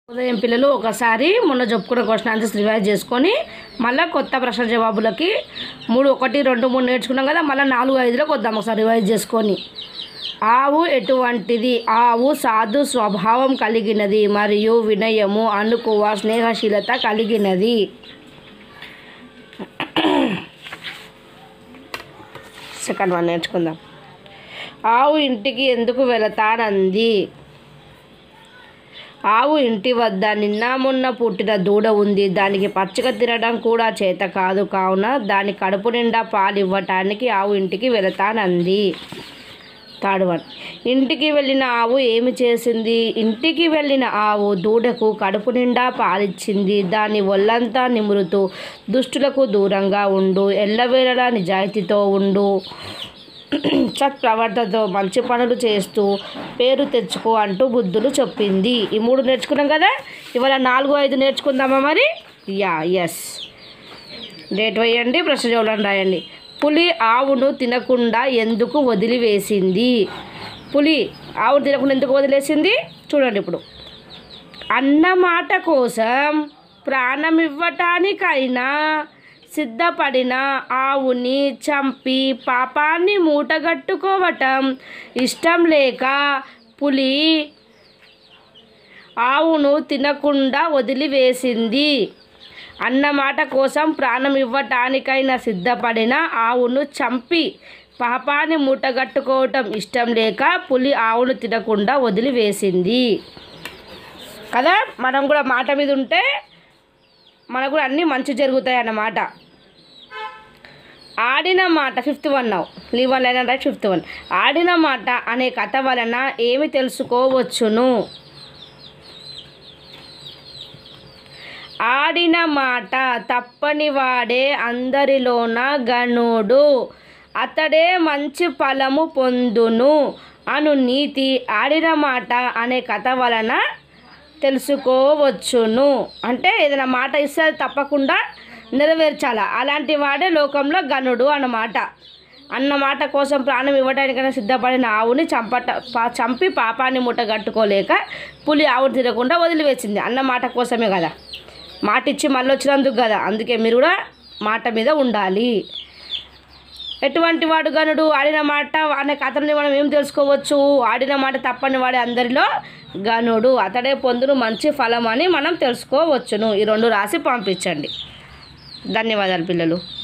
ఉదయం పిల్లలు ఒకసారి మొన్న చెప్పుకున్న క్వశ్చన్ ఆన్సర్స్ రివైజ్ చేసుకొని మళ్ళీ కొత్త ప్రశ్న జవాబులకి మూడు ఒకటి రెండు మూడు నేర్చుకున్నాం కదా మళ్ళీ నాలుగు ఐదులోకి వద్దాం ఒకసారి రివైజ్ చేసుకొని ఆవు ఎటువంటిది ఆవు సాధు స్వభావం కలిగినది మరియు వినయము అనుకువ స్నేహశీలత కలిగినది సెకండ్ వన్ నేర్చుకుందాం ఆవు ఇంటికి ఎందుకు వెళతానంది ఆవు ఇంటి వద్ద నిన్న మొన్న పుట్టిన దూడ ఉంది దానికి పచ్చిక తినడం కూడా చేత కాదు కావున దాని కడుపు నిండా పాలు ఇవ్వటానికి ఆవు ఇంటికి వెళతానంది థర్డ్ వన్ ఇంటికి వెళ్ళిన ఆవు ఏమి చేసింది ఇంటికి వెళ్ళిన ఆవు దూడకు కడుపు నిండా పాలిచ్చింది దాని ఒళ్ళంతా నిమురుతూ దుష్టులకు దూరంగా ఉండు ఎల్లవేళలా నిజాయితీతో ఉండు సత్ప్రవర్తనతో మంచి పనులు చేస్తూ పేరు తెచ్చుకో అంటూ బుద్ధులు చెప్పింది ఈ మూడు నేర్చుకున్నాం కదా ఇవాళ నాలుగు ఐదు నేర్చుకుందామా మరి యా ఎస్ డేట్ వేయండి ప్రశ్న చూడండి రాయండి పులి ఆవును తినకుండా ఎందుకు వదిలివేసింది పులి ఆవును తినకుండా ఎందుకు వదిలేసింది చూడండి ఇప్పుడు అన్నమాట కోసం ప్రాణం ఇవ్వటానికైనా సిద్ధపడిన ఆవుని చంపి పాపాన్ని మూటగట్టుకోవటం ఇష్టం లేక పులి ఆవును తినకుండా వదిలివేసింది అన్నమాట కోసం ప్రాణం ఇవ్వటానికైనా సిద్ధపడిన ఆవును చంపి పాపాన్ని మూటగట్టుకోవటం ఇష్టం లేక పులి ఆవును తినకుండా వదిలివేసింది కదా మనం కూడా మాట మీద ఉంటే మనకు కూడా అన్నీ మంచి జరుగుతాయి అన్నమాట ఆడిన మాట fifth one now leave one line right fifth one ఆడిన మాట అనే కథ వలన ఏమి తెలుసుకోవచ్చును ఆడిన మాట తప్పని వాడే అందరిలోన గనుడు అతడే మంచి ఫలము పొందును అను నీతి ఆడిన మాట అనే కథ వలన తెలుసుకోవచ్చును అంటే ఏదైనా మాట ఇస్తే అది తప్పకుండా నెరవేర్చాల అలాంటి వాడే లోకంలో గనుడు అన్నమాట అన్న మాట కోసం ప్రాణం ఇవ్వడానికైనా సిద్ధపడిన ఆవుని చంపట పా- చంపి పాపాన్ని ముట్టగట్టుకోలేక పులి ఆవుని తినకుండా వదిలివేసింది అన్న మాట కోసమే కదా మాట ఇచ్చి మళ్ళీ వచ్చినందుకు కదా అందుకే మీరు కూడా మాట మీద ఉండాలి ఎటువంటి వాడు గనుడు ఆడిన మాట అనే కథని మనం ఏం తెలుసుకోవచ్చు ఆడిన మాట తప్పని వాడే అందరిలో గనుడు అతడే పొందును మంచి ఫలం అని మనం తెలుసుకోవచ్చును ఈ రెండు రాసి పంపించండి ధన్యవాదాలు పిల్లలు